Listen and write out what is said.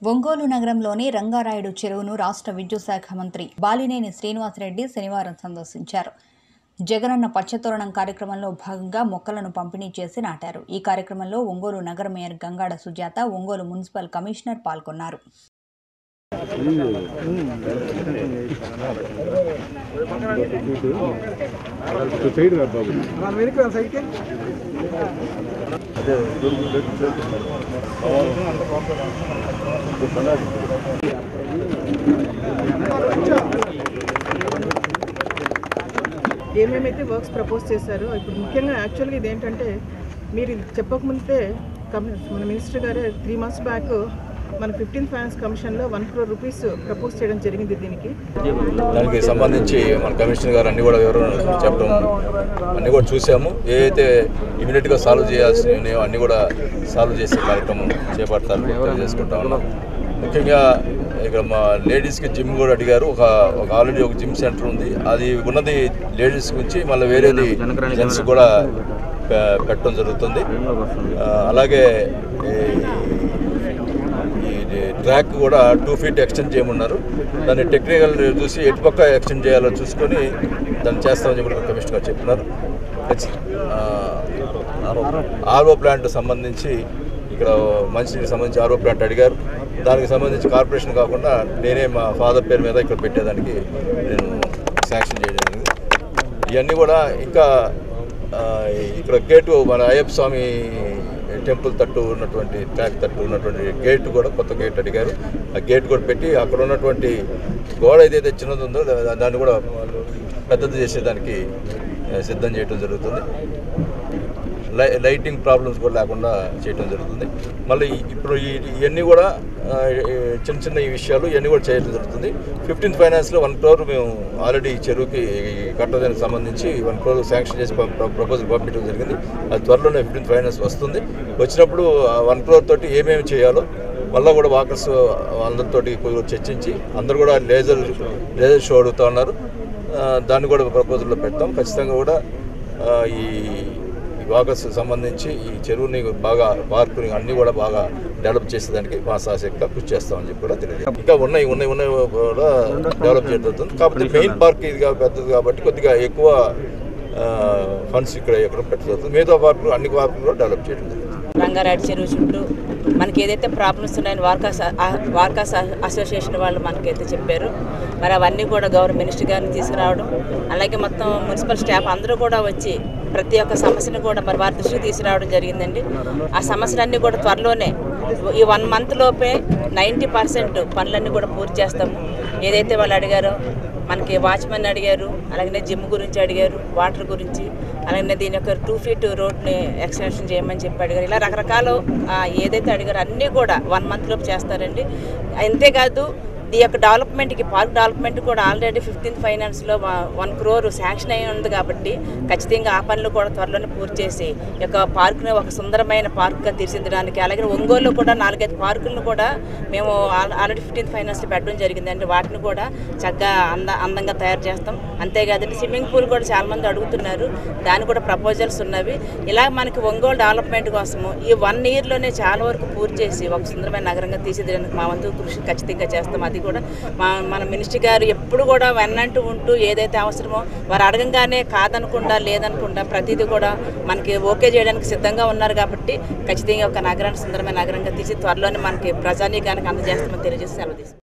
ఒంగోలు నగరంలోని రంగారాయుడు చెరువును రాష్ట్ర విద్యుత్ శాఖ మంత్రి బాలినేని శ్రీనివాసరెడ్డి శనివారం సందర్శించారు జగనన్న పచ్చతోరణం కార్యక్రమంలో భాగంగా మొక్కలను పంపిణీ చేసి నాటారు ఈ కార్యక్రమంలో ఒంగోలు నగర mayor Gangada Sujatha Ongole municipal commissioner పాల్గొన్నారు సైడ్ రా బాబు మన వెనుక సైడ్కి ఏమేమైతే వర్క్స్ ప్రపోజ్ చేశారో ఇప్పుడు ముఖ్యంగా యాక్చువల్గా ఇది ఏంటంటే మీరు ఇది చెప్పకముందే కమి- మన మినిస్టర్ గారే త్రీ మంత్స్ బ్యాక్ మన ఫిఫ్టీన్త్ ఫైనాన్స్ కమిషన్లో వన్ క్రోర్ రూపీస్ ప్రపోజ్ చేయడం జరిగింది దీనికి దానికి సంబంధించి మన కమిషనర్ గారు అన్ని కూడా వివరణ చెప్పడం అన్ని కూడా చూసాము ఏదైతే ఇమీడియట్గా సాల్వ్ చేయాల్సినవి ఉన్నాయో అన్ని కూడా సాల్వ్ చేసే కార్యక్రమం చేపడతారు తెలియజేసుకుంటా ఉన్నాం ముఖ్యంగా ఇక్కడ మా లేడీస్కి జిమ్ కూడా అడిగారు ఒక ఒక ఆల్రెడీ ఒక జిమ్ సెంటర్ ఉంది అది ఉన్నది లేడీస్ గురించి మళ్ళీ వేరేది జెంట్స్ కూడా పె- పెట్టడం జరుగుతుంది ఆ, అలాగే ఈ- ఈ ట్రాక్ కూడా టూ ఫీట్ ఎక్స్టెండ్ చేయమన్నారు దాన్ని టెక్నికల్ చూసి ఎటు పక్క ఎక్స్టెండ్ చేయాలో చూసుకొని దాన్ని చేస్తామని చెప్పి కమిషనర్ గారు చెప్పినారు ఆర్ఓ ప్లాంట్ సంబంధించి ఇక్కడ మంచినీటికి సంబంధించి ఆర్ఓ ప్లాంట్ అడిగారు దానికి సంబంధించి కార్పొరేషన్ కాకుండా నేనే మా ఫాదర్ పేరు మీద ఇక్కడ పెట్టేదానికి నేను శాంక్షన్ చేయడం జరిగింది ఇవన్నీ కూడా ఇంకా ఆ, ఇక్కడ గేటు మన అయ్యప్ప స్వామి టెంపుల్ తట్టు ఉన్నటువంటి ట్రాక్ తట్టు ఉన్నటువంటి గేట్ కూడా కొత్త గేట్ అడిగారు ఆ గేట్ కూడా పెట్టి అక్కడ ఉన్నటువంటి గోడ ఏదైతే చిన్నది ఉందో దా- దాన్ని కూడా పెద్దది చేసేదానికి ఆ, సిద్ధం చేయడం జరుగుతుంది లై లైటింగ్ ప్రాబ్లమ్స్ కూడా లేకుండా చేయడం జరుగుతుంది మళ్ళీ ఈ- ఇప్పుడు ఈ ఇవన్నీ కూడా ఆ, ఈ చిన్న చిన్న ఈ విషయాలు ఇవన్నీ కూడా చేయడం జరుగుతుంది ఫిఫ్టీన్త్ ఫైనాన్స్లో వన్ క్రోర్ మేము ఆల్రెడీ ఈ చెరువుకి కట్టడానికి సంబంధించి వన్ క్రోర్ శాంక్షన్ చేసి ప్రపోజల్ పంపించడం జరిగింది అది త్వరలోనే ఫిఫ్టీన్త్ ఫైనాన్స్ వస్తుంది వచ్చినప్పుడు వన్ క్రోర్ తోటి ఏమేమి చేయాలో మళ్ళీ కూడా వాకర్స్ అందరితోటి కొద్దిగా చర్చించి అందరు కూడా లేజర్ లేజర్ షో అడుగుతూ ఉన్నారు ఆ, దాన్ని కూడా ప్రపోజల్లో పెడతాం ఖచ్చితంగా కూడా ఆ, ఈ ఈ వాకర్స్ సంబంధించి ఈ చెరువుని బాగా పార్కుని అన్ని కూడా బాగా డెవలప్ చేసేదానికి మా శాశక్తిగా కృషి చేస్తామని చెప్పి కూడా తెలియదు ఇంకా ఉన్నాయి ఉన్నాయి ఉన్నాయి కూడా డెవలప్ చేయడం జరుగుతుంది కాకపోతే మెయిన్ పార్క్ ఇది కా- పెద్దది కాబట్టి కొద్దిగా ఎక్కువ ఫండ్స్ ఇక్కడ ఎక్కడ పెట్టడం మిగతా పార్కులు అన్ని పార్కులు కూడా డెవలప్ చేయడం జరుగుతుంది రంగారెడ్డి చెరువు చుట్టూ మనకి ఏదైతే ప్రాబ్లమ్స్ ఉన్నాయని వార్కాస్ ఆ- వార్కాస్ అ- అసోసియేషన్ వాళ్ళు మనకైతే చెప్పారు మరి అవన్నీ కూడా గవర్నమెంట్ మినిస్టర్ గారిని తీసుకురావడం అలాగే మొత్తం మున్సిపల్ స్టాఫ్ అందరూ కూడా వచ్చి ప్రతి ఒక్క సమస్యను కూడా మరి వారి దృష్టికి తీసుకురావడం జరిగిందండి ఆ సమస్యలన్నీ కూడా త్వరలోనే ఈ వన్ మంత్ లోపే నైంటీ పర్సెంట్ పనులన్నీ కూడా పూర్తి చేస్తాము ఏదైతే వాళ్ళు అడిగారో మనకి వాచ్మెన్ అడిగారు అలాగే జిమ్ గురించి అడిగారు వాటర్ గురించి అలాగే దీని యొక్క టూ ఫీట్ రోడ్ని ఎక్స్టెన్షన్ చేయమని చెప్పి అడిగారు ఇలా రకరకాల ఆ, ఏదైతే అడిగారో అన్నీ కూడా వన్ మంత్ లోపు చేస్తారండి అంతేకాదు ఈ యొక్క డెవలప్మెంట్కి పార్క్ డెవలప్మెంట్ కూడా ఆల్రెడీ ఫిఫ్టీన్త్ ఫైనాన్స్లో వన్ క్రోర్ శాంక్షన్ అయి ఉంది కాబట్టి ఖచ్చితంగా ఆ పనులు కూడా త్వరలోనే పూర్తి చేసి ఈ యొక్క పార్క్ని ఒక సుందరమైన పార్క్గా తీర్చిదిద్దడానికి అలాగే ఒంగోలులో కూడా నాలుగైదు పార్కులను కూడా మేము ఆల్- ఆల్రెడీ ఫిఫ్టీన్త్ ఫైనాన్స్లో పెట్టడం జరిగిందండి వాటిని కూడా చక్కగా అంద అందంగా తయారు చేస్తాం అంతేకాదండి స్విమ్మింగ్ పూల్ కూడా చాలామంది అడుగుతున్నారు దాని కూడా ప్రపోజల్స్ ఉన్నవి ఇలా మనకి ఒంగోలు డెవలప్మెంట్ కోసము ఈ వన్ ఇయర్లోనే చాలా వరకు పూర్తి చేసి ఒక సుందరమైన నగరంగా తీర్చిదిద్దడానికి మా వంతు కృషి ఖచ్చితంగా చేస్తాం అది కూడా మా మన మినిస్టర్ గారు ఎప్పుడు కూడా వెన్నంటూ ఉంటూ ఏదైతే అవసరమో వారు అడగంగానే కాదనకుండా లేదనకుండా ప్రతిదీ కూడా మనకి ఓకే చేయడానికి సిద్ధంగా ఉన్నారు కాబట్టి ఖచ్చితంగా ఒక నగరాన్ని సుందరమైన నగరంగా తీసి త్వరలోనే మనకి ప్రజానీకానికి అందజేస్తామని తెలియజేసి సెలవు తీసుకుంటాం